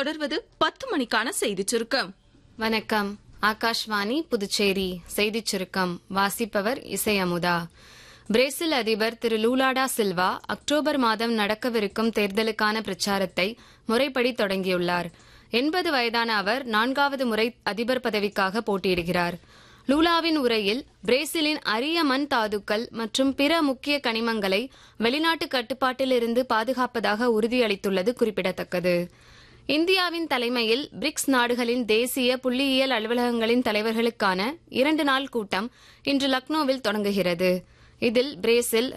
தொடர்வது பத்து மணிக்கான செய்திச் சுருக்கம் வணக்கம் ஆகாஷ்வாணி புதுச்சேரி செய்திச் சுருக்கம் வாசிப்பவர் இசை அமுதா பிரேசில் அதிபர் திரு லூலாடா சில்வா அக்டோபர் மாதம் நடக்கவிருக்கும் தேர்தலுக்கான பிரச்சாரத்தை முறைப்படி தொடங்கியுள்ளார் எண்பது வயதான அவர் நான்காவது முறை அதிபர் பதவிக்காக போட்டியிடுகிறார் லூலாவின் உரையில் பிரேசிலின் அரிய மண் தாதுக்கள் மற்றும் பிற முக்கிய கனிமங்களை வெளிநாட்டு கட்டுப்பாட்டில் இருந்து பாதுகாப்பதாக உறுதியளித்துள்ளது குறிப்பிடத்தக்கது இந்தியாவின் தலைமையில் பிரிக்ஸ் நாடுகளின் தேசிய புள்ளியியல் அலுவலகங்களின் தலைவர்களுக்கான இரண்டு நாள் கூட்டம் இன்று லக்னோவில் தொடங்குகிறது இதில் பிரேசில்